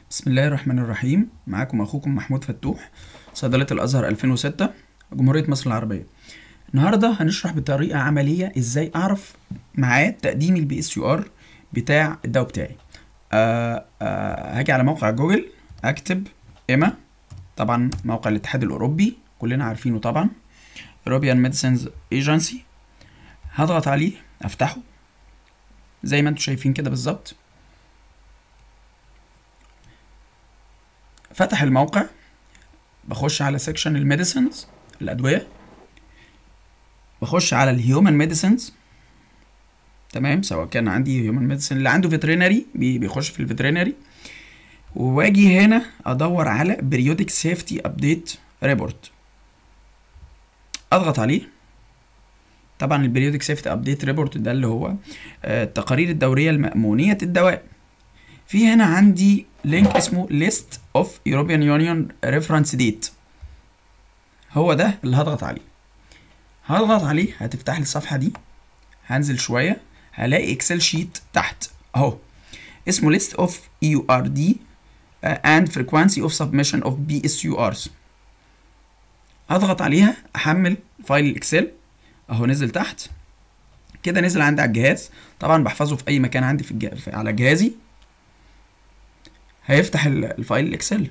بسم الله الرحمن الرحيم معاكم اخوكم محمود فتوح صيدلة الازهر 2006 جمهورية مصر العربية النهاردة هنشرح بطريقة عملية ازاي اعرف ميعاد تقديم البي اس يو ار بتاع الدواء بتاعي آه آه هاجي على موقع جوجل اكتب اما طبعا موقع الاتحاد الاوروبي كلنا عارفينه طبعا European Medicines Agency هضغط عليه افتحه زي ما انتم شايفين كده بالظبط فتح الموقع بخش على سيكشن الميديسنز الادويه بخش على الهيومن ميديسنز تمام سواء كان عندي هيومن ميديسن اللي عنده فيترينري بيخش في الفيترينري واجي هنا ادور على بريودك سيفتي ابديت ريبورت اضغط عليه طبعا البريودك سيفتي ابديت ريبورت ده اللي هو التقارير الدوريه المأمونيه الدواء في هنا عندي لينك اسمه list of European Union reference date هو ده اللي هضغط عليه هضغط عليه هتفتح لي الصفحة دي هنزل شوية هلاقي اكسل شيت تحت اهو اسمه list of EURD and frequency of submission of BSURs هضغط عليها احمل فايل الاكسل اهو نزل تحت كده نزل عندي على الجهاز طبعا بحفظه في اي مكان عندي في الجهاز على جهازي هيفتح الفايل الاكسل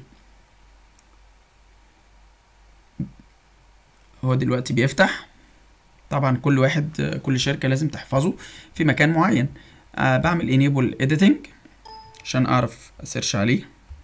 هو دلوقتي بيفتح طبعا كل واحد كل شركة لازم تحفظه في مكان معين أه بعمل enable editing عشان اعرف اسيرش عليه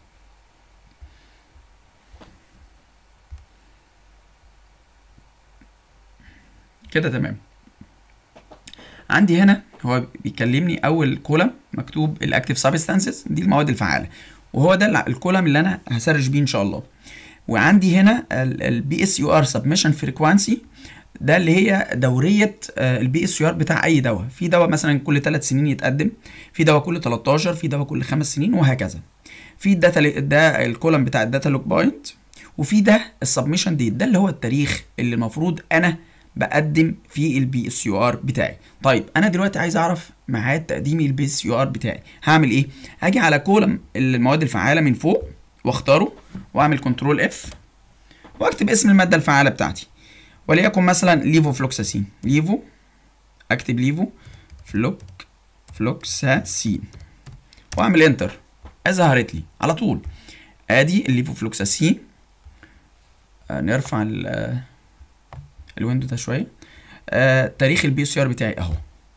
كده تمام عندي هنا هو بيكلمني اول كولم مكتوب الاكتيف سبستانسز دي المواد الفعاله وهو ده الكولم اللي انا هسرش بيه ان شاء الله وعندي هنا البي اس يو ار سبمشن فريكوانسي ده اللي هي دوريه البي اس يو ار بتاع اي دواء في دواء مثلا كل 3 سنين يتقدم في دواء كل 13 في دواء كل 5 سنين وهكذا في الداتا ده الكولم بتاع الداتا لوك بوينت وفي ده السبمشن ديت ده اللي هو التاريخ اللي المفروض انا بقدم في البي اس يو ار بتاعي طيب انا دلوقتي عايز اعرف ميعاد تقديمي البي اس يو ار بتاعي هعمل ايه هاجي على كولم المواد الفعاله من فوق واختاره واعمل كنترول اف واكتب اسم الماده الفعاله بتاعتي وليكن مثلا ليفو فلوكساسين ليفو اكتب ليفو فلوك فلوكساسين واعمل انتر ظهرت لي على طول ادي الليفو فلوكساسين آه نرفع الويندو ده شويه آه تاريخ البي سي ار بتاعي اهو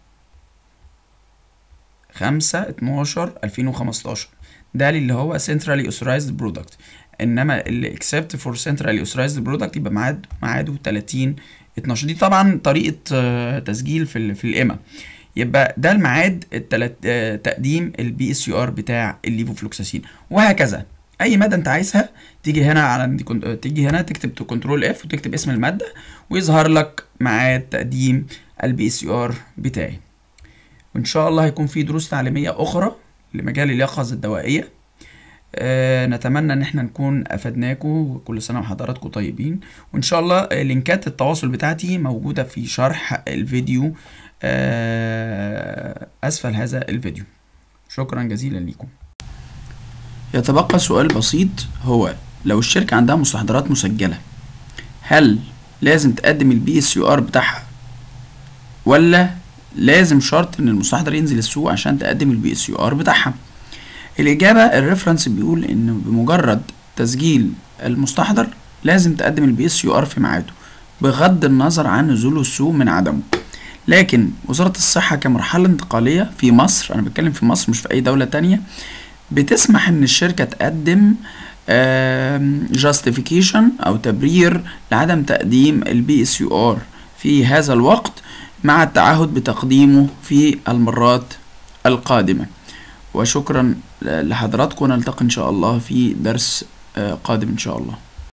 خمسة اتناشر ألفين وخمستاشر ده اللي هو centrally authorized product انما اللي except for centrally authorized product يبقى ميعاد ميعاده 30 12 دي طبعا طريقه آه تسجيل في ال في الاما يبقى ده الميعاد التلت آه تقديم البي اس يو ار بتاع الليفوفلوكساسين وهكذا اي ماده انت عايزها تيجي هنا على تيجي هنا تكتب كنترول اف وتكتب اسم الماده ويظهر لك ميعاد تقديم البي اس يو ار بتاعي وان شاء الله هيكون في دروس تعليميه اخرى لمجال اليقظه الدوائيه أه نتمنى ان احنا نكون افدناكم وكل سنه وحضراتكم طيبين وان شاء الله لينكات التواصل بتاعتي موجوده في شرح الفيديو أه اسفل هذا الفيديو شكرا جزيلا لكم يتبقى سؤال بسيط هو لو الشركة عندها مستحضرات مسجلة هل لازم تقدم البي اس يو ار بتاعها ولا لازم شرط ان المستحضر ينزل السوق عشان تقدم البي اس يو ار بتاعها الاجابة الريفرنس بيقول ان بمجرد تسجيل المستحضر لازم تقدم البي اس يو ار في ميعاده بغض النظر عن نزوله السوق من عدمه لكن وزارة الصحة كمرحلة انتقالية في مصر انا بتكلم في مصر مش في اي دولة تانية بتسمح ان الشركة تقدم جاستيفيكيشن او تبرير لعدم تقديم البي اس يو ار في هذا الوقت مع التعهد بتقديمه في المرات القادمة وشكرا لحضراتكم نلتقي ان شاء الله في درس قادم ان شاء الله